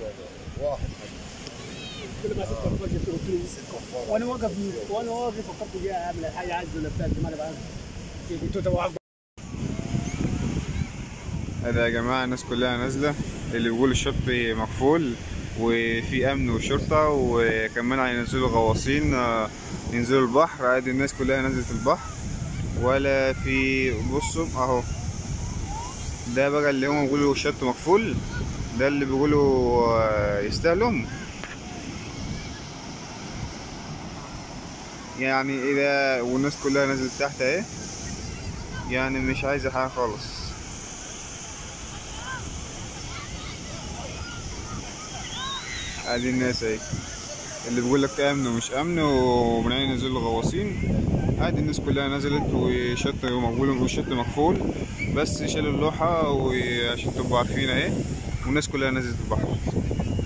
واحد كل ما ست كفار جبت له فلوس وانا واقف وانا واقف فكرت جاي اعمل حاجه عايز ولا بتاع ما انا بعرف قلت له توقف هذا يا جماعة الناس كلها نازلة اللي بيقول الشط مقفول وفي أمن وشرطة وكمان هينزلوا غواصين آه، ينزلوا البحر عادي الناس كلها نزلت البحر ولا في بصوا أهو ده بقى اللي هم بيقولوا الشط مقفول ده اللي بيقولوا آه، يستاهلوا يعني إذا والناس كلها نزلت تحت اهي يعني مش عايزة حاجة خالص ادي الناس اهي اللي بيقول لك امن ومش امن ومنعين ينزلوا غواصين عادي الناس كلها نزلت وشط مقبول والشط مقفول بس شالوا اللوحة وعشان تبقوا عارفين اهي والناس كلها نزلت البحر